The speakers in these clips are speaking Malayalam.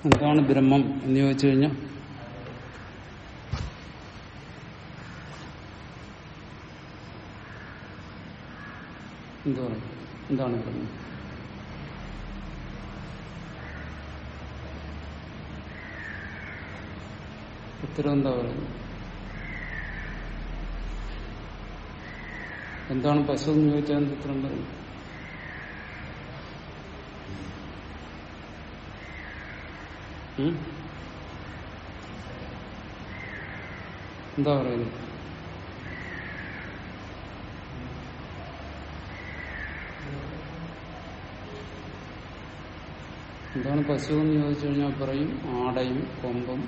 എന്താണ് ബ്രഹ്മം എന്ന് ചോദിച്ചു കഴിഞ്ഞാൽ എന്താ പറയും എന്താണ് ബ്രഹ്മം ഉത്തരം എന്താ പറയുന്നത് എന്താണ് പശു എന്ന് ചോദിച്ചാൽ എന്ത് ഉത്തരം പറയും ഉം? എന്താ പറയുന്നത് എന്താണ് പശു എന്ന് ചോദിച്ചു കഴിഞ്ഞാൽ പറയും ആടയും കൊമ്പും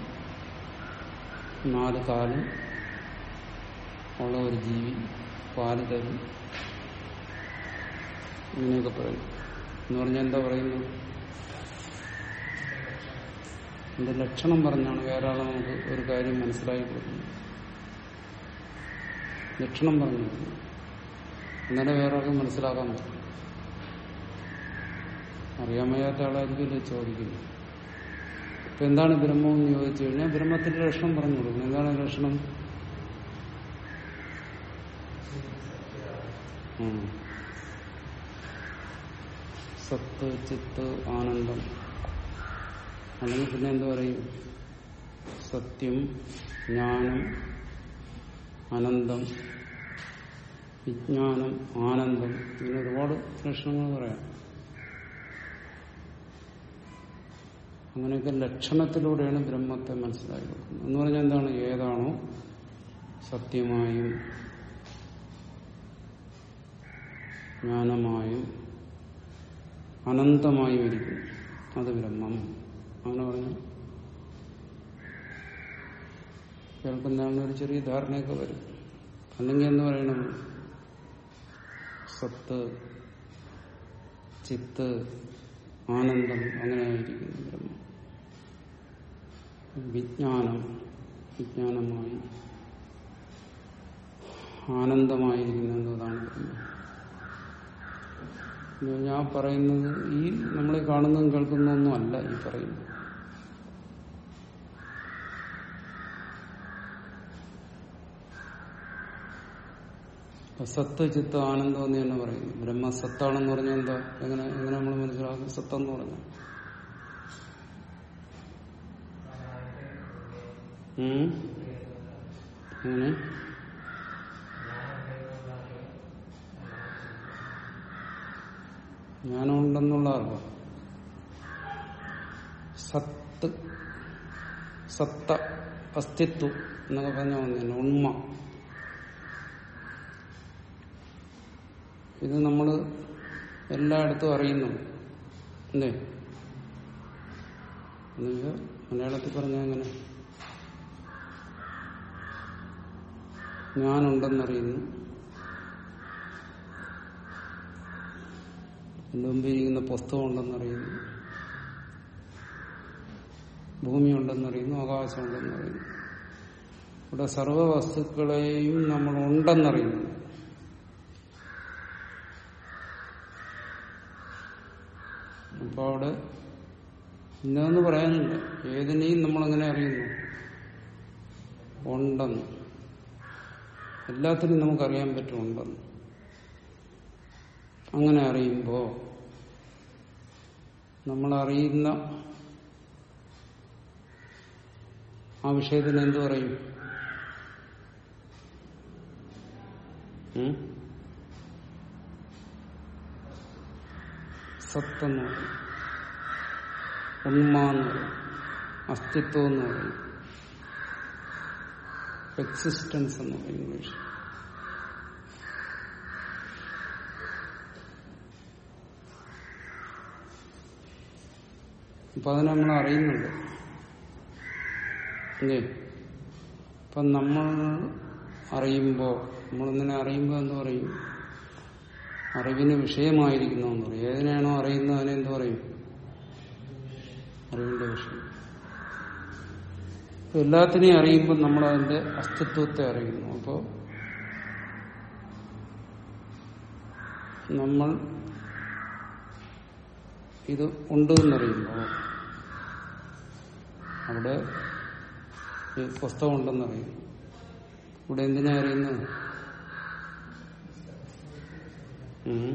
നാല് കാലും ഉള്ള ഒരു ജീവി പാല് തരും ഇങ്ങനെയൊക്കെ പറയും എന്ന് പറഞ്ഞാൽ എന്താ പറയുന്നത് എന്റെ ലക്ഷണം പറഞ്ഞാണ് വേറെ ആളെ നമുക്ക് ഒരു കാര്യം മനസ്സിലാക്കി കൊടുക്കുന്നത് ലക്ഷണം പറഞ്ഞു കൊടുക്കുന്നു. എന്നാലേ വേറെ ആൾക്ക് മനസ്സിലാക്കാൻ പറ്റും അറിയാൻ വയ്യാത്ത ആളായിരിക്കുമല്ലോ ചോദിക്കുന്നത് ഇപ്പൊ എന്താണ് ബ്രഹ്മം എന്ന് ചോദിച്ചു കഴിഞ്ഞാൽ ബ്രഹ്മത്തിന്റെ ലക്ഷണം പറഞ്ഞു കൊടുക്കണം എന്താണ് ലക്ഷണം ഉം. സത്ത് ചിത്ത് ആനന്ദം അല്ലെങ്കിൽ പിന്നെ എന്താ പറയും സത്യം ജ്ഞാനം അനന്തം വിജ്ഞാനം ആനന്ദം ഇങ്ങനെ ഒരുപാട് ലക്ഷണങ്ങൾ പറയാം അങ്ങനെയൊക്കെ ലക്ഷണത്തിലൂടെയാണ് ബ്രഹ്മത്തെ മനസ്സിലാക്കി കൊടുക്കുന്നത് എന്ന് പറഞ്ഞാൽ എന്താണ് ഏതാണോ സത്യമായും ജ്ഞാനമായും അനന്തമായും ഇരിക്കുന്നു അത് ബ്രഹ്മം അങ്ങനെ പറഞ്ഞു കേൾക്കുന്നതാണ് ഒരു ചെറിയ ധാരണയൊക്കെ വരും അല്ലെങ്കിൽ എന്ന് പറയണം സത്ത് ചിത്ത് ആനന്ദം അങ്ങനെയായിരിക്കുന്നു ബ്രഹ്മം വിജ്ഞാനം വിജ്ഞാനമായി ആനന്ദമായിരിക്കുന്നു എന്നതാണ് ബ്രഹ്മം ഞാൻ പറയുന്നത് ഈ നമ്മൾ കാണുന്നതും കേൾക്കുന്നതൊന്നും അല്ല ഈ പറയുന്നത് ഇപ്പൊ സത്ത് ചിത്ത് ആനന്ദം എന്ന് തന്നെ പറയുന്നു ബ്രഹ്മ സത്താണെന്ന് പറഞ്ഞാൽ എന്താ എങ്ങനെ എങ്ങനെ നമ്മൾ മനസ്സിലാക്കും സത്തെന്ന് പറഞ്ഞു ഉം? എങ്ങനെ ജ്ഞാനമുണ്ടെന്നുള്ള അറിവ് സത്ത് സത്ത അസ്തിത്വം എന്നൊക്കെ പറഞ്ഞാൽ വന്നതിന് ഉണ്മ ഇത് നമ്മൾ എല്ലായിടത്തും അറിയുന്നുണ്ട് അല്ലേ എന്നുവെച്ചാൽ മലയാളത്തിൽ പറഞ്ഞാൽ എങ്ങനെ ഞാനുണ്ടെന്നറിയുന്നു എന്റെ മുമ്പിൽ ഇരിക്കുന്ന പുസ്തകം ഉണ്ടെന്നറിയുന്നു ഭൂമി ഉണ്ടെന്നറിയുന്നു ആകാശം ഉണ്ടെന്നറിയുന്നു ഇവിടെ സർവ വസ്തുക്കളെയും നമ്മൾ ഉണ്ടെന്നറിയുന്നു അപ്പൊ അവിടെ ഇന്നതെന്ന് പറയാനില്ല ഏതിനെയും നമ്മളെങ്ങനെ അറിയുന്നു ഉണ്ടെന്ന് എല്ലാത്തിനും നമുക്കറിയാൻ പറ്റും ഉണ്ടെന്ന് അങ്ങനെ അറിയുമ്പോ നമ്മൾ അറിയുന്ന ആ വിഷയത്തിന് എന്തു പറയും ഉം? സത്തെന്ന് പറയും ഉണ്മ എന്ന് പറയും അസ്തിത്വം എന്ന് പറയും എക്സിസ്റ്റൻസ് എന്ന് പറയും ഇംഗ്ലീഷ് അപ്പൊ അതിനെ നമ്മൾ അറിയുന്നുണ്ട് അല്ലേ അപ്പൊ നമ്മൾ അറിയുമ്പോ നമ്മളിങ്ങനെ അറിയുമ്പോ എന്ന് പറയും അറിവിന് വിഷയമായിരിക്കുന്നു എന്ന് പറയും ഏതിനാണോ അറിയുന്നത് അതിനെ എന്ത് പറയും അറിവിന്റെ വിഷയം അപ്പൊ എല്ലാത്തിനെയും അറിയുമ്പോൾ നമ്മൾ അതിന്റെ അസ്തിത്വത്തെ അറിയുന്നു അപ്പോ നമ്മൾ ഇത് ഉണ്ട് എന്നറിയുമ്പോൾ അവിടെ ഈ പുസ്തകം ഉണ്ടെന്നറിയും ഇവിടെ എന്തിനാ അറിയുന്നത് ഉം.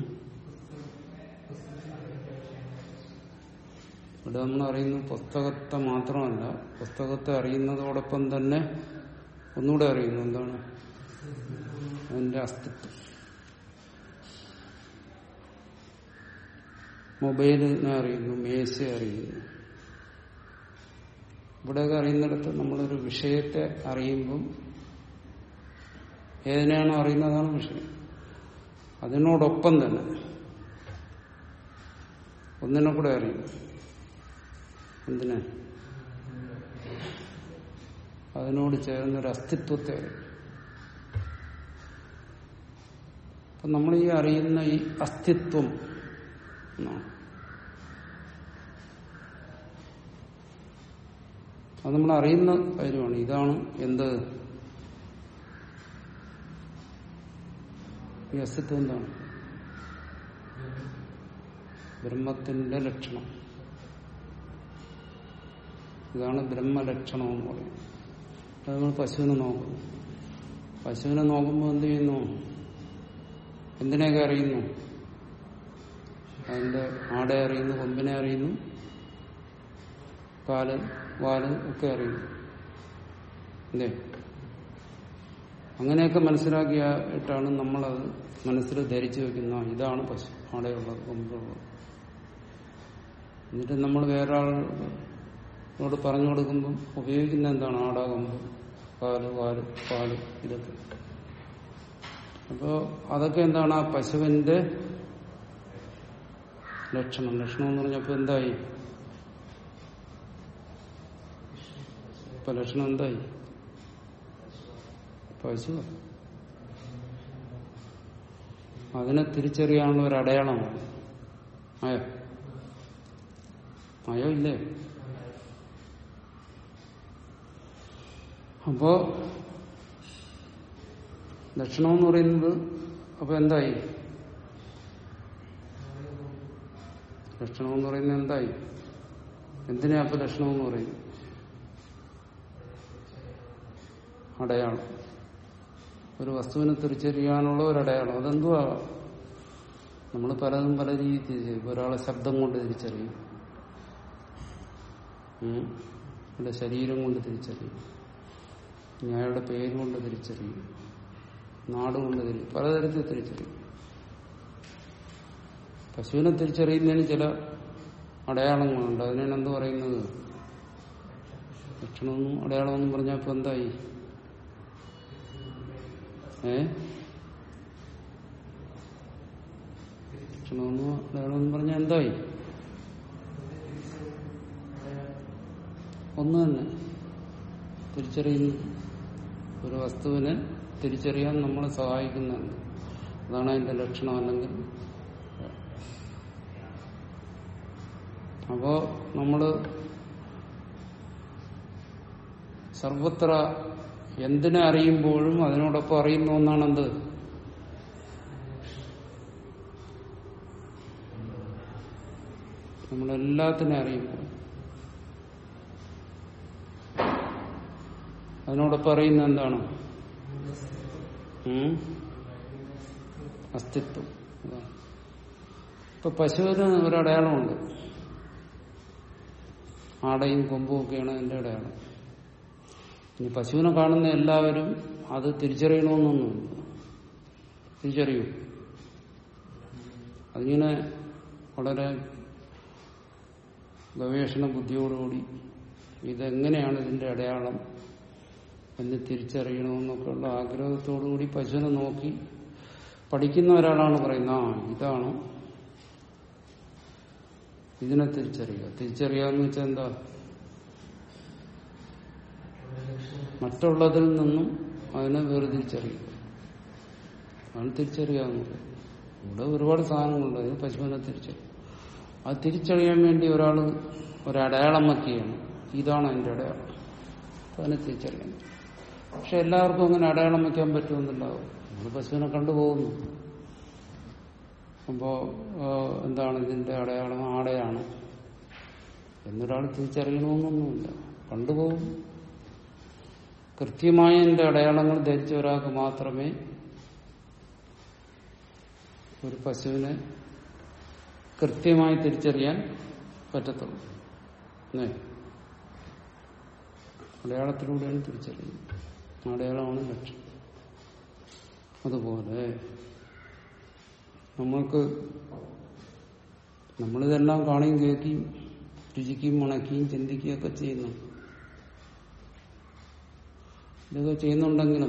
ഇവിടെ നമ്മൾ അറിയുന്നത് പുസ്തകത്തെ മാത്രമല്ല പുസ്തകത്തെ അറിയുന്നതോടൊപ്പം തന്നെ ഒന്നുകൂടെ അറിയുന്നു എന്താണ് അതിന്റെ അസ്തിത്വം മൊബൈലിനെ അറിയുന്നു മേശയെ അറിയുന്നു ഇവിടെയൊക്കെ അറിയുന്നിടത്ത് നമ്മളൊരു വിഷയത്തെ അറിയുമ്പം ഏതിനെയാണോ അറിയുന്നതാണ് വിഷയം അതിനോടൊപ്പം തന്നെ ഒന്നിനെ കൂടെ അറിയും എന്തിനാ അതിനോട് ചേർന്നൊരു അസ്തിത്വത്തെ അറിയും അപ്പൊ നമ്മൾ ഈ അറിയുന്ന ഈ അസ്തിത്വം എന്നാണ് അത് നമ്മൾ അറിയുന്ന കാര്യമാണ് ഇതാണ് എന്ത് ഈ അസ്തിത്വം എന്താണ് ബ്രഹ്മത്തിന്റെ ലക്ഷണം ഇതാണ് ബ്രഹ്മലക്ഷണം എന്ന് പറയുന്നത് അത് നമ്മൾ പശുവിനെ നോക്കുന്നു പശുവിനെ നോക്കുമ്പോൾ എന്ത് ചെയ്യുന്നു എന്തിനെയൊക്കെ അറിയുന്നു അതിന്റെ ആടെ അറിയുന്നു കൊമ്പിനെ അറിയുന്നു കാല് വാല് ഒക്കെ അറിയുന്നു അല്ലേ അങ്ങനെയൊക്കെ മനസ്സിലാക്കിയിട്ടാണ് നമ്മളത് മനസ്സിൽ ധരിച്ചു വെക്കുന്ന ഇതാണ് പശു ആടെയുള്ളത് കൊമ്പുള്ളത് എന്നിട്ട് നമ്മൾ വേറെ ആളോട് പറഞ്ഞു കൊടുക്കുമ്പം ഉപയോഗിക്കുന്ന എന്താണ് ആട കൊമ്പ് കാല് വാല് പാല് ഇതൊക്കെ അപ്പോ അതൊക്കെ എന്താണ് ആ പശുവിന്റെ ലക്ഷണം ലക്ഷണം എന്ന് പറഞ്ഞപ്പോ എന്തായി ഇപ്പൊ ലക്ഷണം എന്തായി പശു അതിനെ തിരിച്ചറിയാനുള്ള ഒരു അടയാളമാണ് ആയോ ആയോ ഇല്ലേ അപ്പോ ലക്ഷണം എന്ന് പറയുന്നത് അപ്പൊ എന്തായി ലക്ഷണം എന്ന് പറയുന്നത് എന്തായി എന്തിനാ അപ്പൊ ലക്ഷണം എന്ന് പറയുന്നത് അടയാളം ഒരു വസ്തുവിനെ തിരിച്ചറിയാനുള്ള ഒരു അടയാളം അതെന്തുവാ നമ്മൾ പലതും പല രീതിയിൽ തിരിച്ചറിയും ഒരാളെ ശബ്ദം കൊണ്ട് തിരിച്ചറിയും ഉം. അയാളുടെ ശരീരം കൊണ്ട് തിരിച്ചറിയും ഇനി അയാളുടെ പേര് കൊണ്ട് തിരിച്ചറിയും നാട് കൊണ്ട് തിരിയും പലതരത്തിൽ തിരിച്ചറിയും പശുവിനെ തിരിച്ചറിയുന്നതിന് ചില അടയാളങ്ങളുണ്ട് അതിനാണ് എന്ത് പറയുന്നത് ലക്ഷണമെന്നും അടയാളമെന്നും പറഞ്ഞാൽ ഇപ്പൊ എന്തായി ഏ ലക്ഷണമെന്നും അടയാളമെന്നും പറഞ്ഞാൽ എന്തായി ഒന്ന് തന്നെ തിരിച്ചറിയുന്നു ഒരു വസ്തുവിനെ തിരിച്ചറിയാൻ നമ്മളെ സഹായിക്കുന്നുണ്ട് അതാണ് അതിന്റെ ലക്ഷണം അല്ലെങ്കിൽ അപ്പോ നമ്മള് സർവത്ര എന്തിനെ അറിയുമ്പോഴും അതിനോടൊപ്പം അറിയുന്ന ഒന്നാണ് എന്ത് നമ്മളെല്ലാത്തിനെ അറിയുമ്പോൾ അതിനോടൊപ്പം അറിയുന്ന എന്താണ് ഉം? അസ്തിത്വം അതാണ്. ഇപ്പൊ പശുവിന് ഒരു അടയാളമുണ്ട് ആടയും കൊമ്പും ഒക്കെയാണ് അതിന്റെ അടയാളം ഇനി പശുവിനെ കാണുന്ന എല്ലാവരും അത് തിരിച്ചറിയണമെന്നൊന്നുമില്ല തിരിച്ചറിയൂ അതിങ്ങനെ വളരെ ഗവേഷണ ബുദ്ധിയോടുകൂടി ഇതെങ്ങനെയാണ് ഇതിന്റെ അടയാളം എന്ന് തിരിച്ചറിയണമെന്നൊക്കെയുള്ള ആഗ്രഹത്തോടുകൂടി പശുവിനെ നോക്കി പഠിക്കുന്ന ഒരാളാണ് പറയുന്നത് ആ ഇതാണ് ഇതിനെ തിരിച്ചറിയുക തിരിച്ചറിയാന്ന് വെച്ചാൽ എന്താ മറ്റുള്ളതിൽ നിന്നും അതിനെ വേർതിരിച്ചറിയുക അതാണ് തിരിച്ചറിയാവുന്നത് ഇവിടെ ഒരുപാട് സാധനങ്ങളുണ്ട് അതിന് പശുവിനെ തിരിച്ചറിയും അത് തിരിച്ചറിയാൻ വേണ്ടി ഒരാൾ ഒരടയാളം വയ്ക്കുകയാണ് ഇതാണ് അതിന്റെ അടയാളം അപ്പൊ അതിനെ തിരിച്ചറിയാൻ പറ്റും. പക്ഷെ എല്ലാവർക്കും അങ്ങനെ അടയാളം വയ്ക്കാൻ പറ്റുമെന്നുണ്ടാവും നമ്മൾ പശുവിനെ കണ്ടുപോകുന്നു അപ്പോ ആ, എന്താണ് ഇതിന്റെ അടയാളം ആടയാണ് എന്നൊരാൾ തിരിച്ചറിയണമെന്നൊന്നുമില്ല കണ്ടുപോകും കൃത്യമായ എന്റെ അടയാളങ്ങൾ ധരിച്ച ഒരാൾക്ക് മാത്രമേ ഒരു പശുവിനെ കൃത്യമായി തിരിച്ചറിയാൻ പറ്റത്തുള്ളൂ അല്ലേ അടയാളത്തിലൂടെയാണ് തിരിച്ചറിയുന്നത് അടയാളമാണ് ലക്ഷ്യം അതുപോലെ നമ്മൾക്ക് നമ്മളിതെല്ലാം കാണുകയും കേൾക്കുകയും രുചിക്കുകയും മണക്കുകയും ചിന്തിക്കുകയും ഒക്കെ ചെയ്യുന്നു ഇതൊക്കെ ചെയ്യുന്നുണ്ടെങ്കിലും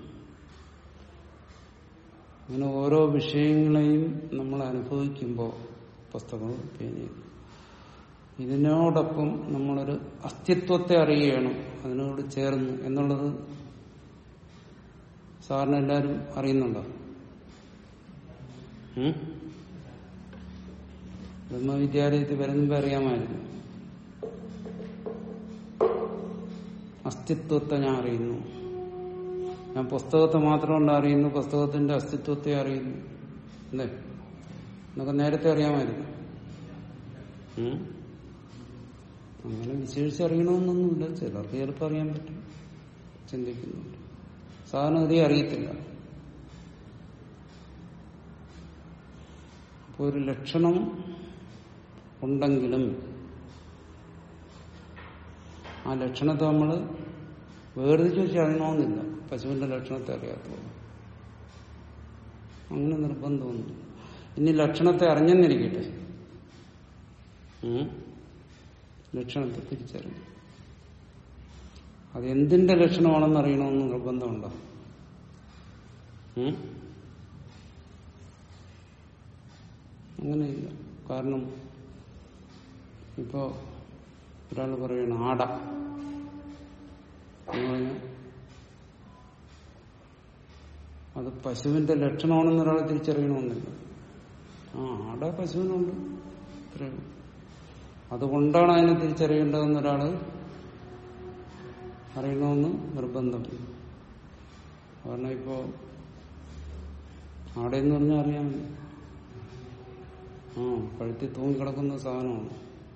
അങ്ങനെ ഓരോ വിഷയങ്ങളെയും നമ്മൾ അനുഭവിക്കുമ്പോൾ പുസ്തകവും പേനയും ഇതിനോടൊപ്പം നമ്മളൊരു അസ്തിത്വത്തെ അറിയുകയാണ് അതിനോട് ചേർന്ന് എന്നുള്ളത് സാറിന് എല്ലാവരും അറിയുന്നുണ്ടോ ഉം? ബ്രഹ്മവിദ്യാലയത്തിൽ വരുമ്പോൾ അറിയാമായിരുന്നു അസ്തിത്വത്തെ ഞാൻ അറിയുന്നു ഞാൻ പുസ്തകത്തെ മാത്രമല്ല അറിയുന്നു പുസ്തകത്തിന്റെ അസ്തിത്വത്തെ അറിയുന്നു അല്ലേ എന്നൊക്കെ നേരത്തെ അറിയാമായിരുന്നു ഉം? അങ്ങനെ വിശേഷിച്ചറിയണമെന്നൊന്നുമില്ല ചിലർക്ക് ചിലപ്പോൾ അറിയാൻ പറ്റും ചിന്തിക്കുന്നുണ്ട് സാധാരണഗതി അറിയത്തില്ല അപ്പോൾ ഒരു ലക്ഷണം ഉണ്ടെങ്കിലും ആ ലക്ഷണത്തെ നമ്മൾ വേർതിരിച്ച് വെച്ച് അറിയണമെന്നില്ല പശുവിന്റെ ലക്ഷണത്തെ അറിയാത്തത് അങ്ങനെ നിർബന്ധമൊന്നും ഇനി ലക്ഷണത്തെ അറിഞ്ഞെന്നിരിക്കട്ടെ ഉം? ലക്ഷണത്തെ തിരിച്ചറിഞ്ഞു അതെന്തിന്റെ ലക്ഷണമാണെന്ന് അറിയണമെന്ന് നിർബന്ധമുണ്ടോ ഉം? അങ്ങനെയില്ല കാരണം ഇപ്പോ ഒരാൾ പറയണം ആട എന്ന് പറഞ്ഞാൽ അത് പശുവിന്റെ ലക്ഷണമാണെന്ന് ഒരാൾ തിരിച്ചറിയണമെന്നില്ല ആ ആട പശുവിനുണ്ട് ഇത്രയേ ഉള്ളൂ. അതുകൊണ്ടാണ് അതിനെ തിരിച്ചറിയേണ്ടതെന്ന് ഒരാള് അറിയണമെന്ന് നിർബന്ധമില്ല കാരണം ഇപ്പോ ആടെന്ന് പറഞ്ഞാൽ അറിയാം ആ കഴുത്തി തൂങ്ങിക്കിടക്കുന്ന സാധനമാണ്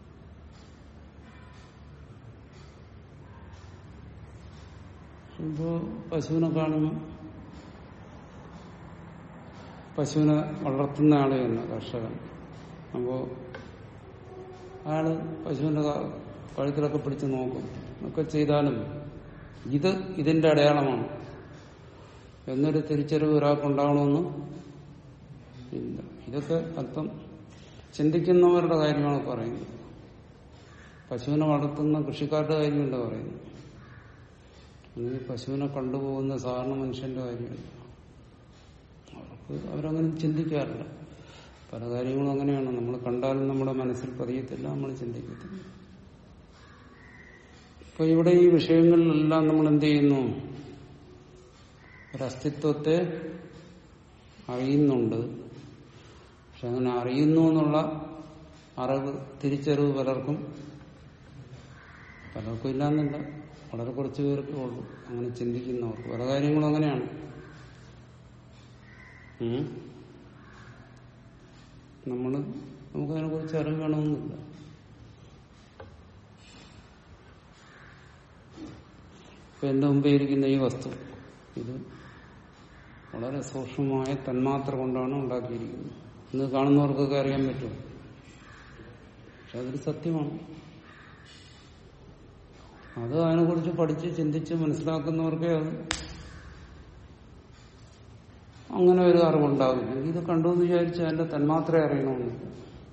ഇപ്പോ പശുവിനെ കാണുമ്പോൾ പശുവിനെ വളർത്തുന്ന ആള് തന്നെ കർഷകൻ അപ്പോ അയാള് പശുവിന്റെ ക- കഴുത്തിലൊക്കെ പിടിച്ച് നോക്കും ഒക്കെ ചെയ്താലും ഇത് ഇതിന്റെ അടയാളമാണ് എന്നൊരു തിരിച്ചറിവ് ഒരാൾക്കുണ്ടാവണമെന്ന് ഇല്ല ഇതൊക്കെ അല്പം ചിന്തിക്കുന്നവരുടെ കാര്യമാണ് പറയുന്നത് പശുവിനെ വളർത്തുന്ന കൃഷിക്കാരുടെ കാര്യമല്ല പറയുന്നത് അല്ലെങ്കിൽ പശുവിനെ കണ്ടുപോകുന്ന സാധാരണ മനുഷ്യന്റെ കാര്യമല്ല അവർക്ക് അവരങ്ങനെ ചിന്തിക്കാറില്ല പല കാര്യങ്ങളും അങ്ങനെയാണ് നമ്മൾ കണ്ടാലും നമ്മുടെ മനസ്സിൽ പതിയത്തില്ല നമ്മൾ ചിന്തിക്കത്തില്ല ഇപ്പൊ ഇവിടെ ഈ വിഷയങ്ങളിലെല്ലാം നമ്മൾ എന്ത് ചെയ്യുന്നു ഒരസ്തിത്വത്തെ അറിയുന്നുണ്ട് പക്ഷെ അങ്ങനെ അറിയുന്നു എന്നുള്ള അറിവ് തിരിച്ചറിവ് പലർക്കും പലർക്കും ഇല്ലാന്നില്ല വളരെ കുറച്ച് പേർക്ക് ഉള്ളൂ അങ്ങനെ ചിന്തിക്കുന്നവർക്ക് പല കാര്യങ്ങളും അങ്ങനെയാണ് ഉം. നമ്മള് നമുക്കതിനെ കുറിച്ച് അറിവ് വേണമെന്നില്ല ഇപ്പൊ എന്റെ മുമ്പേ ഇരിക്കുന്ന ഈ വസ്തു ഇത് വളരെ സൂക്ഷ്മമായ തന്മാത്ര കൊണ്ടാണ് ഉണ്ടാക്കിയിരിക്കുന്നത് ഇന്ന് കാണുന്നവർക്കൊക്കെ അറിയാൻ പറ്റും പക്ഷെ അതൊരു സത്യമാണ് അത് അതിനെക്കുറിച്ച് പഠിച്ച് ചിന്തിച്ച് മനസ്സിലാക്കുന്നവർക്കേ അത് അങ്ങനെ ഒരു അറിവുണ്ടാകും ഇത് കണ്ടു എന്ന് വിചാരിച്ച് അതിന്റെ തന്മാത്ര അറിയണമെന്നില്ല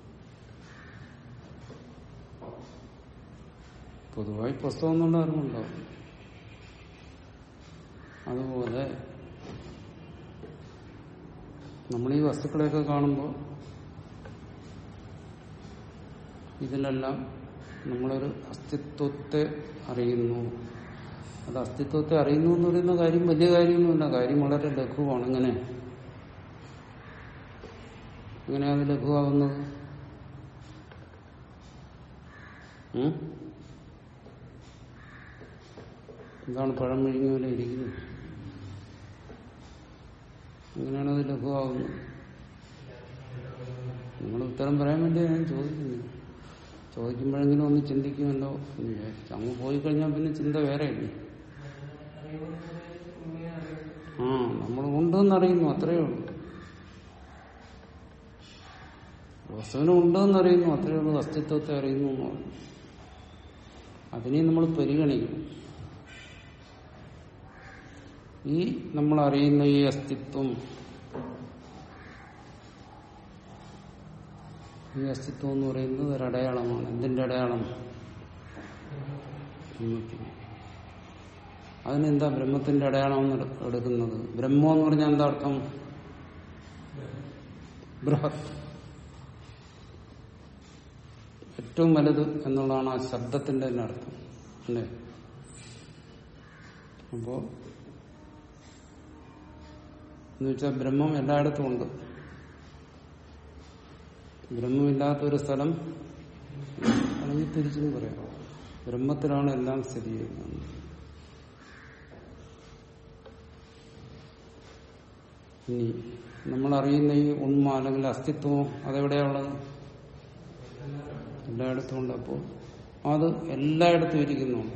പൊതുവായി പുസ്തകം എന്നുള്ള അറിവുണ്ടാവും അതുപോലെ നമ്മൾ ഈ വസ്തുക്കളെയൊക്കെ കാണുമ്പോൾ ഇതിലെല്ലാം നമ്മളൊരു അസ്തിത്വത്തെ അറിയുന്നു അത് അസ്തിത്വത്തെ അറിയുന്നു എന്ന് പറയുന്ന കാര്യം വലിയ കാര്യമൊന്നുമില്ല കാര്യം വളരെ ലഘുവാണ് എങ്ങനെ എങ്ങനെയാ അത് ലഘുവാകുന്നത് ഉം? എന്താണ് പഴം വിഴുങ്ങിയ പോലെ ഇരിക്കുന്നത് എങ്ങനെയാണ് അത് ലഘുവാകുന്നത് നിങ്ങൾ ഉത്തരം പറയാൻ വേണ്ടി ഞാൻ ചോദിക്കുന്നു ചോദിക്കുമ്പോഴെങ്കിലും ഒന്ന് ചിന്തിക്കുമല്ലോ എന്ന് വിചാരിച്ചു അങ്ങ് പോയി കഴിഞ്ഞാൽ പിന്നെ ചിന്ത വേറെ ഇല്ലേ ആ നമ്മൾ ഉണ്ടെന്നറിയുന്നു അത്രയേ ഉള്ളൂ വസ്തുവിന് ഉണ്ടെന്നറിയുന്നു അത്രയേ ഉള്ളൂ അസ്തിത്വത്തെ അറിയുന്നു എന്ന് പറഞ്ഞു അതിനെ നമ്മൾ പരിഗണിക്കും ഈ നമ്മൾ അറിയുന്ന ഈ അസ്തിത്വം ഈ അസ്തിത്വം എന്ന് പറയുന്നത് ഒരു അടയാളമാണ് എന്തിന്റെ അടയാളം ബ്രഹ്മത്തിന് അതിനെന്താ ബ്രഹ്മത്തിന്റെ അടയാളം എന്ന് എടു- എടുക്കുന്നത് ബ്രഹ്മം എന്ന് പറഞ്ഞാൽ എന്താ അർത്ഥം ബൃഹത് ഏറ്റവും വലുത് എന്നുള്ളതാണ് ആ ശബ്ദത്തിന്റെ തന്നെ അർത്ഥം അല്ലേ അപ്പോ എന്ന് വെച്ചാൽ ബ്രഹ്മം എല്ലായിടത്തും ഉണ്ട് ബ്രഹ്മമില്ലാത്തൊരു സ്ഥലം അല്ലെങ്കിൽ തിരിച്ചും പറയാം ബ്രഹ്മത്തിലാണ് എല്ലാം സ്ഥിതി ചെയ്യുന്നത് ഇനി നമ്മൾ അറിയുന്ന ഈ ഉണ്മ അല്ലെങ്കിൽ അസ്തിത്വം അതെവിടെയുള്ളത് എല്ലായിടത്തും ഉണ്ട് അപ്പോൾ അത് എല്ലായിടത്തും ഇരിക്കുന്നുണ്ട്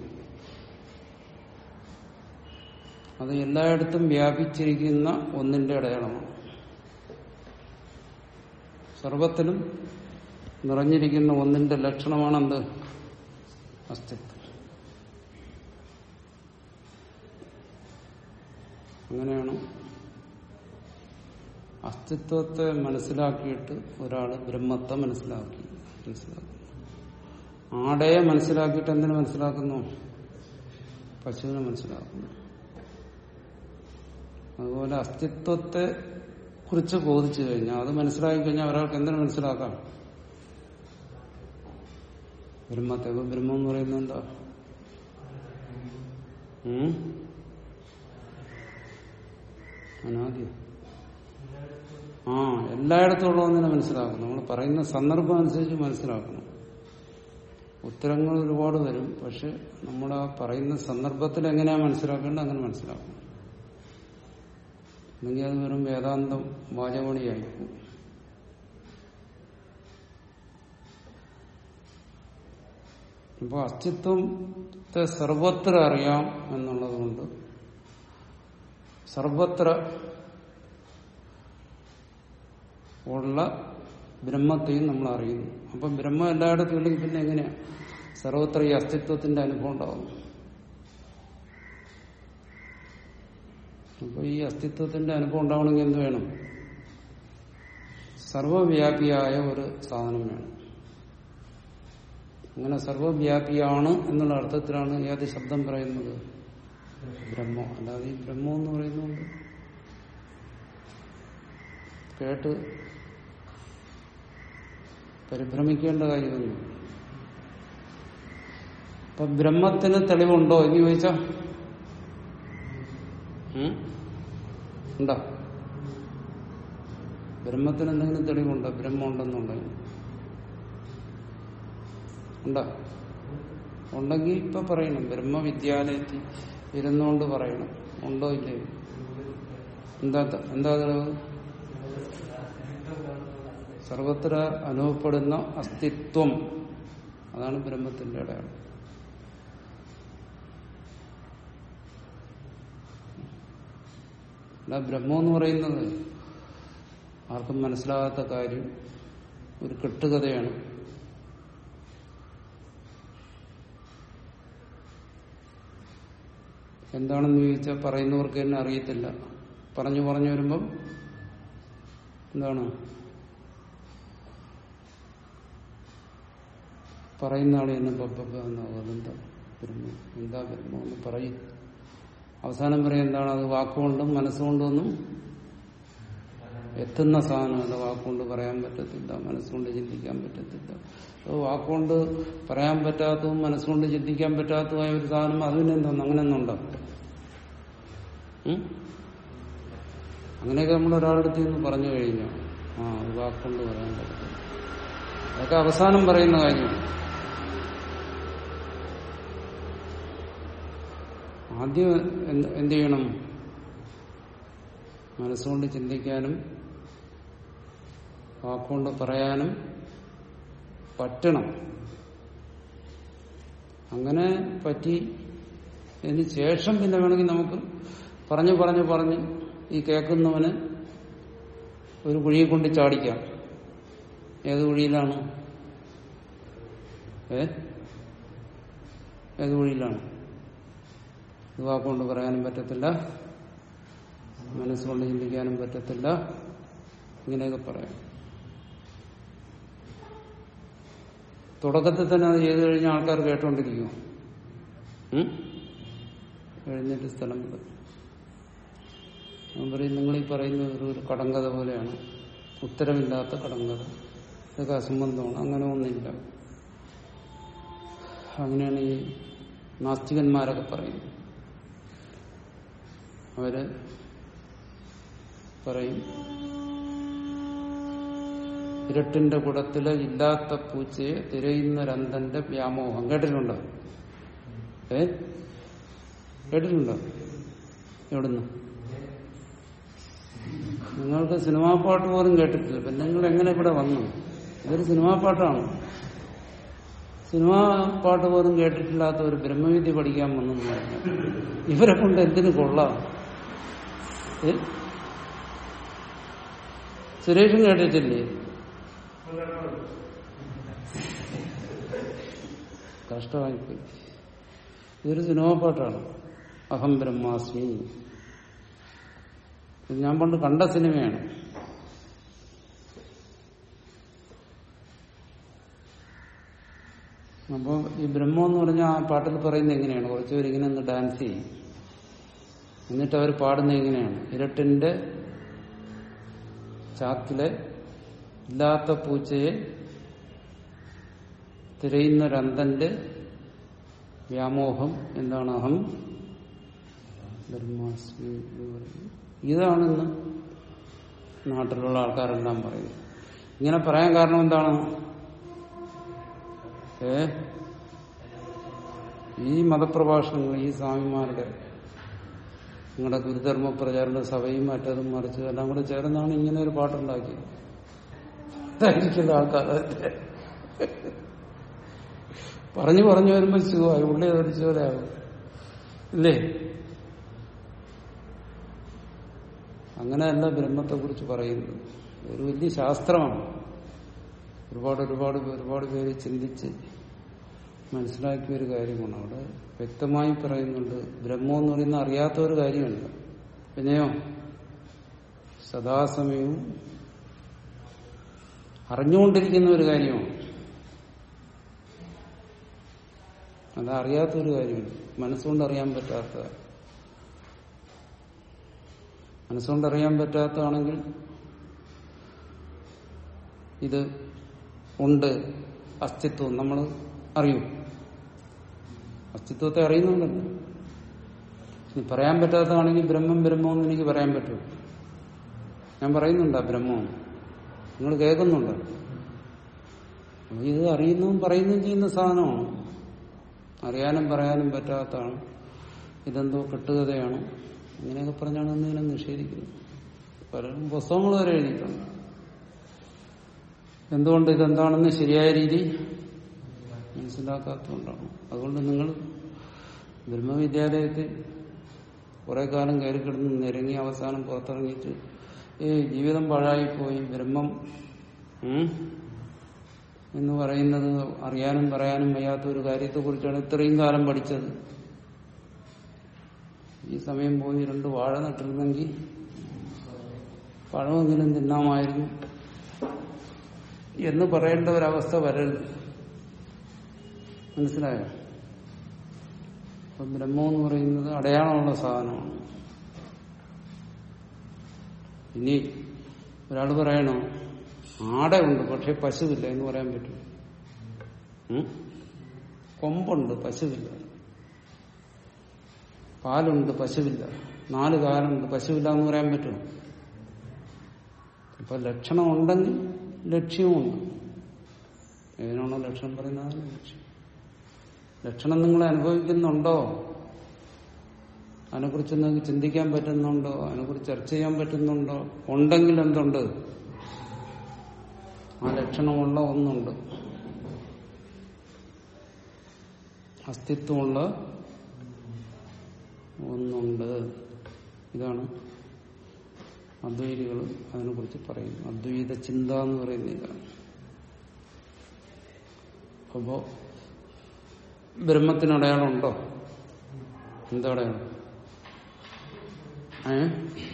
അത് എല്ലായിടത്തും വ്യാപിച്ചിരിക്കുന്ന ഒന്നിന്റെ അടയാളമാണ് സർവത്തിലും നിറഞ്ഞിരിക്കുന്ന ഒന്നിന്റെ ലക്ഷണമാണ് എന്ത് അസ്തിത്വം അങ്ങനെയാണ് അസ്തിത്വത്തെ മനസ്സിലാക്കിയിട്ട് ഒരാൾ ബ്രഹ്മത്തെ മനസ്സിലാക്കി മനസ്സിലാക്കുന്നു ആടയെ മനസ്സിലാക്കിയിട്ട് എന്തിനു മനസ്സിലാക്കുന്നു പശുവിനെ മനസ്സിലാക്കുന്നു അതുപോലെ അസ്തിത്വത്തെ കുറിച്ച് ബോധിച്ചു കഴിഞ്ഞാൽ അത് മനസ്സിലാക്കി കഴിഞ്ഞാൽ ഒരാൾക്ക് എന്തിനു മനസ്സിലാക്കാം ബ്രഹ്മത്തെ അപ്പൊ ബ്രഹ്മം എന്ന് പറയുന്നത് എന്താ ഉം? അനാദ്യം ആ എല്ലായിടത്തും ഉള്ളതെന്നെ മനസ്സിലാക്കണം നമ്മൾ പറയുന്ന സന്ദർഭം അനുസരിച്ച് മനസ്സിലാക്കണം ഉത്തരങ്ങൾ ഒരുപാട് വരും പക്ഷെ നമ്മൾ ആ പറയുന്ന സന്ദർഭത്തിൽ എങ്ങനെയാ മനസ്സിലാക്കേണ്ടത് അങ്ങനെ മനസ്സിലാക്കണം അല്ലെങ്കിൽ അത് വെറും വേദാന്തം വാചമണിയായിരിക്കും അപ്പോൾ അസ്തിത്വത്തെ സർവത്ര അറിയാം എന്നുള്ളത് കൊണ്ട് സർവത്ര ഉള്ള ബ്രഹ്മത്തെയും നമ്മൾ അറിയുന്നു അപ്പൊ ബ്രഹ്മം എല്ലായിടത്തും ഇല്ലെങ്കിൽ പിന്നെ എങ്ങനെയാ സർവത്ര ഈ അസ്തിത്വത്തിന്റെ അനുഭവം ഉണ്ടാവും അപ്പൊ ഈ അസ്തിത്വത്തിന്റെ അനുഭവം ഉണ്ടാവണമെങ്കിൽ എന്ത് വേണം സർവവ്യാപിയായ ഒരു സാധനം വേണം അങ്ങനെ സർവവ്യാപിയാണ് എന്നുള്ള അർത്ഥത്തിലാണ് ഏത് ശബ്ദം പറയുന്നത് ബ്രഹ്മം അല്ലാതെ ഈ ബ്രഹ്മം എന്ന് പറയുന്നുണ്ട് കേട്ട് പരിഭ്രമിക്കേണ്ട കാര്യമൊന്നും അപ്പൊ ബ്രഹ്മത്തിന് തെളിവുണ്ടോ എന്ന് ചോദിച്ചാ ഉം? ഉണ്ടോ ബ്രഹ്മത്തിന് എന്തെങ്കിലും തെളിവുണ്ടോ ബ്രഹ്മം ഉണ്ടെന്നുണ്ടെങ്കിൽ ഉണ്ടോ ഉണ്ടെങ്കിൽ ഇപ്പൊ പറയണം ബ്രഹ്മവിദ്യാലയത്തിൽ ഇരുന്നുകൊണ്ട് പറയണം ഉണ്ടോ ഇല്ലേ എന്താ ത- എന്താ തെളിവ് സർവത്ര അനുഭവപ്പെടുന്ന അസ്തിത്വം അതാണ് ബ്രഹ്മത്തിന്റെ അടയാളം അല്ല ബ്രഹ്മം എന്ന് പറയുന്നത് ആർക്കും മനസ്സിലാകാത്ത കാര്യം ഒരു കെട്ടുകഥയാണ് എന്താണെന്ന് ചോദിച്ചാൽ പറയുന്നവർക്ക് തന്നെ അറിയത്തില്ല പറഞ്ഞു പറഞ്ഞു വരുമ്പം എന്താണ് പറയുന്ന ആള് തന്നെ പപ്പ എന്നാവും അതെന്താ ബ്രഹ്മം എന്താ ബ്രഹ്മം എന്ന് പറയും അവസാനം പറയും എന്താണ് അത് വാക്കുകൊണ്ടും മനസ്സുകൊണ്ടൊന്നും എത്തുന്ന സാധനമല്ല വാക്കുകൊണ്ട് പറയാൻ പറ്റത്തില്ല മനസ്സുകൊണ്ട് ചിന്തിക്കാൻ പറ്റത്തില്ല അത് വാക്കുകൊണ്ട് പറയാൻ പറ്റാത്തതും മനസ്സുകൊണ്ട് ചിന്തിക്കാൻ പറ്റാത്തതുമായ ഒരു സാധനം അതിനെന്തോന്നു അങ്ങനെയൊന്നുണ്ടോ ഉം? അങ്ങനെയൊക്കെ നമ്മൾ ഒരാളുടെ അടുത്ത് നിന്ന് പറഞ്ഞു കഴിഞ്ഞു ആ അത് വാക്കുകൊണ്ട് പറയാൻ പറ്റത്തില്ല അതൊക്കെ അവസാനം പറയുന്ന കാര്യമാണ് ആദ്യം എന്ത് എന്ത് ചെയ്യണം മനസ്സുകൊണ്ട് ചിന്തിക്കാനും വാക്കുകൊണ്ട് പറയാനും പറ്റണം അങ്ങനെ പറ്റി ഇതിന് ശേഷം പിന്നെ വേണമെങ്കിൽ നമുക്ക് പറഞ്ഞു പറഞ്ഞു പറഞ്ഞ് ഈ കേൾക്കുന്നവന് ഒരു കുഴിയെ കൊണ്ട് ചാടിക്കാം ഏത് കുഴിയിലാണ് ഏ ഏത് കുഴിയിലാണ് ഇത് വാക്കുകൊണ്ട് പറയാനും പറ്റത്തില്ല മനസ്സുകൊണ്ട് ചിന്തിക്കാനും പറ്റത്തില്ല ഇങ്ങനെയൊക്കെ പറയാം തുടക്കത്തിൽ തന്നെ അത് ചെയ്തു കഴിഞ്ഞാൽ ആൾക്കാർ കേട്ടോണ്ടിരിക്കും കഴിഞ്ഞിട്ട് സ്ഥലം വിടും ഞാൻ പറയും നിങ്ങൾ ഈ പറയുന്ന ഒരു ഒരു കടങ്കഥ പോലെയാണ് ഉത്തരമില്ലാത്ത കടങ്കഥ ഇതൊക്കെ അസംബന്ധമാണ് അങ്ങനെ ഒന്നില്ല അങ്ങനെയാണ് ഈ നാസ്തികന്മാരൊക്കെ പറയുന്നത് അവര് പറയും ഇരട്ടിന്റെ കുടത്തിലെ ഇല്ലാത്ത പൂച്ചയെ തിരയുന്ന രന്തന്റെ വ്യാമോഹം കേട്ടിട്ടുണ്ടോ ഏ കേട്ടിട്ടുണ്ടോ എവിടുന്ന് നിങ്ങൾക്ക് സിനിമാ പാട്ട് പോലും കേട്ടിട്ടില്ല പിന്നെ നിങ്ങൾ എങ്ങനെ ഇവിടെ വന്നു ഇതൊരു സിനിമാ പാട്ടാണ് സിനിമാ പാട്ട് പോലും കേട്ടിട്ടില്ലാത്ത ഒരു ബ്രഹ്മവിദ്യ പഠിക്കാൻ വന്നെന്ന് പറഞ്ഞു ഇവരെ കൊണ്ട് എന്തിനു കൊള്ളാം ഏ? സുരേഷും കേട്ടിട്ടില്ലേ കഷ്ടമായിപ്പോയി ഇതൊരു സിനിമാ പാട്ടാണ് അഹം ബ്രഹ്മാസ്മി ഇത് ഞാൻ പണ്ട് കണ്ട സിനിമയാണ് അപ്പോൾ ഈ ബ്രഹ്മം എന്ന് പറഞ്ഞാൽ ആ പാട്ടിൽ പറയുന്നത് എങ്ങനെയാണ് കുറച്ചുപേർ ഇങ്ങനെ ഒന്ന് ഡാൻസ് ചെയ്യും എന്നിട്ട് അവർ പാടുന്നത് എങ്ങനെയാണ് ഇരട്ടിന്റെ ചാക്കിലെ ഇല്ലാത്ത പൂച്ചയെ തിരയുന്ന രന്തന്റെ വ്യാമോഹം എന്താണ് അഹം ബ്രഹ്മാസ്മി എന്ന് പറയുന്നത് ഇതാണെന്ന് നാട്ടിലുള്ള ആൾക്കാരെല്ലാം പറയുന്നത് ഇങ്ങനെ പറയാൻ കാരണം എന്താണ് ഏ ഈ മതപ്രഭാഷണങ്ങൾ ഈ സ്വാമിമാരുടെ നിങ്ങളുടെ ഗുരുധർമ്മ പ്രചാരണ സഭയും മറ്റതും മറിച്ച് എല്ലാം കൂടെ ചേർന്നാണ് ഇങ്ങനെ ഒരു പാട്ടുണ്ടാക്കിയത് ഇതായിരിക്കുന്ന ആൾക്കാർ പറഞ്ഞു പറഞ്ഞു വരുമ്പോ സുഖമായി ഉള്ളി ധരിച്ച പോലെ ആകും ഇല്ലേ അങ്ങനെയല്ല ബ്രഹ്മത്തെ കുറിച്ച് പറയുന്നത് ഒരു വലിയ ശാസ്ത്രമാണ് ഒരുപാട് ഒരുപാട് ഒരുപാട് പേര് ചിന്തിച്ച് മനസ്സിലാക്കിയ ഒരു കാര്യമാണ് അവിടെ വ്യക്തമായി പറയുന്നുണ്ട് ബ്രഹ്മം എന്ന് പറയുന്ന അറിയാത്ത ഒരു കാര്യമല്ല പിന്നെയോ സദാസമയവും അറിഞ്ഞുകൊണ്ടിരിക്കുന്ന ഒരു കാര്യമാണ് അത് അറിയാത്ത ഒരു കാര്യമാണ് മനസ്സുകൊണ്ട് അറിയാൻ പറ്റാത്ത മനസ്സുകൊണ്ട് അറിയാൻ പറ്റാത്തതാണെങ്കിൽ ഇത് ഉണ്ട് അസ്തിത്വം നമ്മൾ അറിയും അസ്തിത്വത്തെ അറിയുന്നുണ്ടല്ലോ ഇനി പറയാൻ പറ്റാത്തതാണെങ്കിൽ ബ്രഹ്മം ബ്രഹ്മം എന്ന് എനിക്ക് പറയാൻ പറ്റും ഞാൻ പറയുന്നുണ്ടോ ബ്രഹ്മം നിങ്ങൾ കേൾക്കുന്നുണ്ടോ അപ്പൊ ഇത് അറിയുന്നതും പറയുന്നതും ചെയ്യുന്ന സാധനമാണ് അറിയാനും പറയാനും പറ്റാത്തതാണ് ഇതെന്തോ കെട്ടുകഥയാണ് ഇങ്ങനെയൊക്കെ പറഞ്ഞാണ് ഇന്ന് ഇതിനെ നിഷേധിക്കുന്നത് പലരും പുസ്തകങ്ങൾ വരെ എഴുതിയിട്ടുണ്ട് എന്തുകൊണ്ട് ഇതെന്താണെന്ന് ശരിയായ രീതി മനസ്സിലാക്കാത്തതുകൊണ്ടാണ് അതുകൊണ്ട് നിങ്ങൾ ബ്രഹ്മവിദ്യാലയത്തിൽ കുറെ കാലം കയറി കിടന്ന് നിരങ്ങി അവസാനം പുറത്തിറങ്ങിയിട്ട് ഏ ജീവിതം പാഴായിപ്പോയി ബ്രഹ്മം ഉം, എന്ന് പറയുന്നത് അറിയാനും പറയാനും വയ്യാത്ത ഒരു കാര്യത്തെക്കുറിച്ചാണ് ഇത്രയും കാലം പഠിച്ചത് ഈ സമയം പോയി രണ്ട് വാഴ നട്ടിരുന്നെങ്കിൽ പഴമെങ്കിലും തിന്നാമായിരുന്നു എന്ന് പറയേണ്ട ഒരവസ്ഥ വരരുത് മനസ്സിലായോ അപ്പം ബ്രഹ്മം എന്ന് പറയുന്നത് അടയാളമുള്ള സാധനമാണ് ഇനി ഒരാൾ പറയണോ ആടയുണ്ട് പക്ഷെ പശുവില്ല എന്ന് പറയാൻ പറ്റും ഉം? കൊമ്പുണ്ട് പശുവില്ല പാലുണ്ട് പശുവില്ല നാല് കാലുണ്ട് പശുവില്ല എന്ന് പറയാൻ പറ്റുമോ ഇപ്പൊ ലക്ഷണം ഉണ്ടെങ്കിൽ ലക്ഷ്യവുമുണ്ട് ഏതിനാണോ ലക്ഷണം പറയുന്നത് അതാണ് ലക്ഷ്യം ലക്ഷണം നിങ്ങൾ അനുഭവിക്കുന്നുണ്ടോ അതിനെക്കുറിച്ച് നിങ്ങൾക്ക് ചിന്തിക്കാൻ പറ്റുന്നുണ്ടോ അതിനെക്കുറിച്ച് ചർച്ച ചെയ്യാൻ പറ്റുന്നുണ്ടോ ഉണ്ടെങ്കിൽ എന്തുണ്ട് ആ ലക്ഷണമുള്ള ഒന്നുണ്ട് അസ്തിത്വമുള്ള ഒന്നുണ്ട് ഇതാണ് അദ്വൈതികൾ അതിനെക്കുറിച്ച് പറയും അദ്വൈത ചിന്ത എന്ന് പറയുന്ന ഇതാണ് അപ്പോ ബ്രഹ്മത്തിന് അടയാളമുണ്ടോ എന്താ അടയാളം ഏ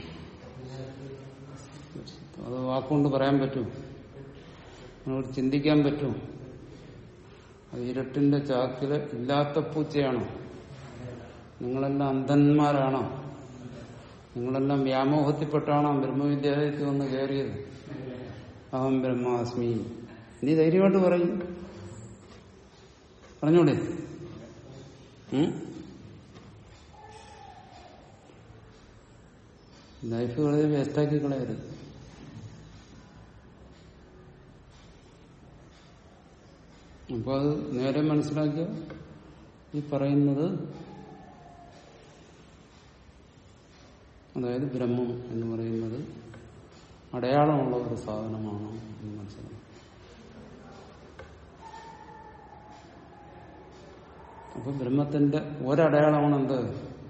അത് വാക്കുകൊണ്ട് പറയാൻ പറ്റും നിങ്ങൾക്ക് ചിന്തിക്കാൻ പറ്റും അത് ഇരട്ടിന്റെ ചാക്കില് ഇല്ലാത്ത പൂച്ചയാണോ നിങ്ങളെല്ലാം അന്ധന്മാരാണോ നിങ്ങളെല്ലാം വ്യാമോഹത്തിപ്പെട്ടാണോ ബ്രഹ്മവിദ്യാലയത്തിൽ വന്ന് കയറിയത് അഹം ബ്രഹ്മാസ്മി നീ ധൈര്യമായിട്ട് പറയും പറഞ്ഞൂടെ ഉം? ലൈഫ് വെറുതെ വേസ്റ്റാക്കി കളയരുത് അപ്പൊ അത് നേരെ മനസ്സിലാക്കിയ ഈ പറയുന്നത് അതായത് ബ്രഹ്മം എന്ന് പറയുന്നത് അടയാളമുള്ള ഒരു സാധനമാണ് എന്ന് മനസ്സിലാക്കും അപ്പൊ ബ്രഹ്മത്തിന്റെ ഒരടയാളമാണ് എന്ത്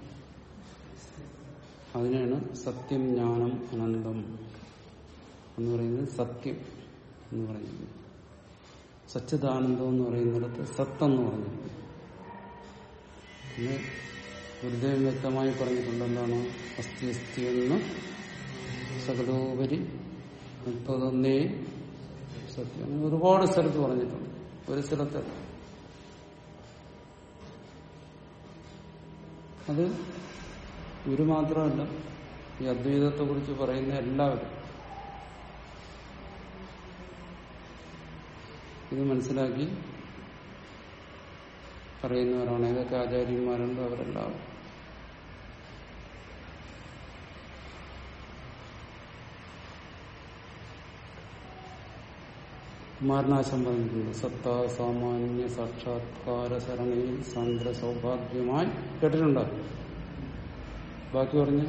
അതിനാണ് സത്യം ജ്ഞാനം അനന്തം എന്ന് പറയുന്നത് സത്യം എന്ന് പറയുന്നത് സച്ചിദാനന്ദം എന്ന് പറയുന്നിടത്ത് സത്തെന്ന് പറഞ്ഞിരിക്കുന്നു പിന്നെ ഗുരുദേവൻ വ്യക്തമായി പറഞ്ഞിട്ടുണ്ട് എന്താണ് അസ്ഥി അസ്ഥി എന്ന് സകലോപരി മുപ്പതൊന്നേ സത്യം അങ്ങനെ ഒരുപാട് സ്ഥലത്ത് പറഞ്ഞിട്ടുണ്ട് ഒരു സ്ഥലത്തല്ല അത് ഗുരു മാത്രമല്ല ഈ അദ്വൈതത്തെ കുറിച്ച് പറയുന്ന എല്ലാവരും ഇത് മനസ്സിലാക്കി പറയുന്നവരാണ് ഏതൊക്കെ ആചാര്യന്മാരുണ്ടോ അവരെല്ലാവരും കുമാരനാശം പറഞ്ഞിട്ടുണ്ട് സത്ത സാമാന്യ സാക്ഷാത്കാര സരണിയിൽ സാന്ദ്ര സൗഭാഗ്യമായി കേട്ടിട്ടുണ്ടോ ബാക്കി പറഞ്ഞ്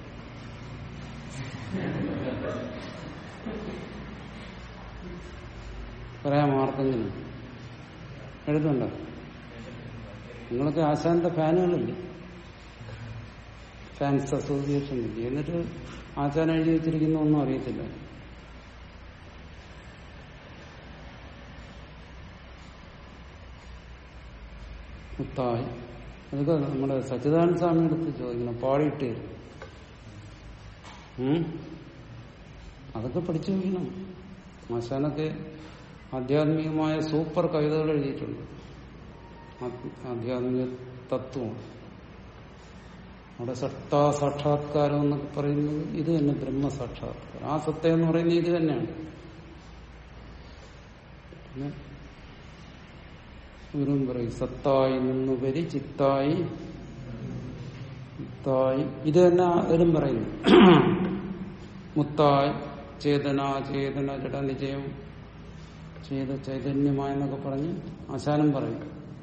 പറയാം ആർക്കെങ്കിലും എഴുതുണ്ടോ നിങ്ങളൊക്കെ ആശാന്റെ ഫാനുകളല്ലേ ഫാൻസ് അസോസിയേഷൻ ഇല്ലേ എന്നിട്ട് ആശാൻ എഴുതി വെച്ചിരിക്കുന്ന ഒന്നും അറിയത്തില്ല മുത്തായി അതൊക്കെ നമ്മുടെ സച്ചിദാനന്ദ സ്വാമി എടുത്ത് ചോദിക്കണം പാടിയിട്ട് ഉം? അതൊക്കെ പഠിച്ചു വയ്ക്കണം ആശാനൊക്കെ ആധ്യാത്മികമായ സൂപ്പർ കവിതകൾ എഴുതിയിട്ടുണ്ട് ആത്മ- ആധ്യാത്മിക തത്വം അവിടെ സത്താ സാക്ഷാത്കാരം എന്നൊക്കെ പറയുന്നത് ഇത് തന്നെ ബ്രഹ്മസാക്ഷാത്കാരം ആ സത്ത എന്ന് പറയുന്നത് ഇത് തന്നെയാണ് പിന്നെ ഗുരുവും പറയും സത്തായി നിന്നുപരി ചിത്തായി ചിത്തായി ഇത് തന്നെ അതിലും പറയുന്നു മുത്തായി ചേതന ചേതന ജഡ നിജയം ചെയ്ത ചൈതന്യമായെന്നൊക്കെ പറഞ്ഞ് ആശാനം പറയും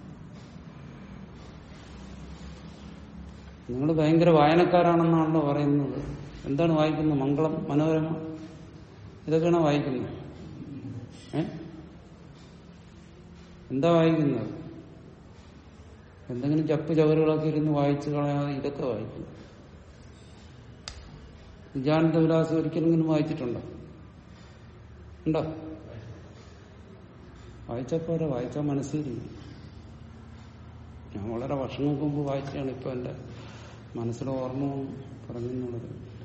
നിങ്ങൾ ഭയങ്കര വായനക്കാരാണെന്നാണല്ലോ പറയുന്നത് എന്താണ് വായിക്കുന്നത് മംഗളം മനോരമ ഇതൊക്കെയാണോ വായിക്കുന്നത് ഏ എന്താ വായിക്കുന്നത് എന്തെങ്കിലും ചപ്പ് ചവറുകളൊക്കെ ഇരുന്ന് വായിച്ചു കളയാതെ ഇതൊക്കെ വായിക്കും വിജാനന്ദ വിലാസം ഒരിക്കലെങ്കിലും വായിച്ചിട്ടുണ്ടോ ഉണ്ടോ വായിച്ചപ്പോരെ വായിച്ചാൽ മനസ്സിലിരിക്കും ഞാൻ വളരെ വർഷങ്ങൾക്ക് മുമ്പ് വായിച്ചാണ് ഇപ്പൊ എന്റെ മനസ്സിലെ ഓർമ്മ പറഞ്ഞെന്നുള്ളത്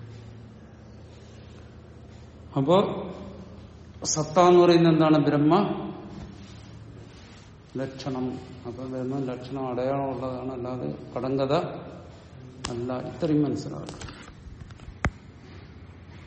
അപ്പോ സത്ത എന്ന് പറയുന്നത് എന്താണ് ബ്രഹ്മ ലക്ഷണം അപ്പൊ ബ്രഹ്മ ലക്ഷണം അടയാളമുള്ളതാണ് അല്ലാതെ കടങ്കഥ അല്ല ഇത്രയും മനസ്സിലാക്കുക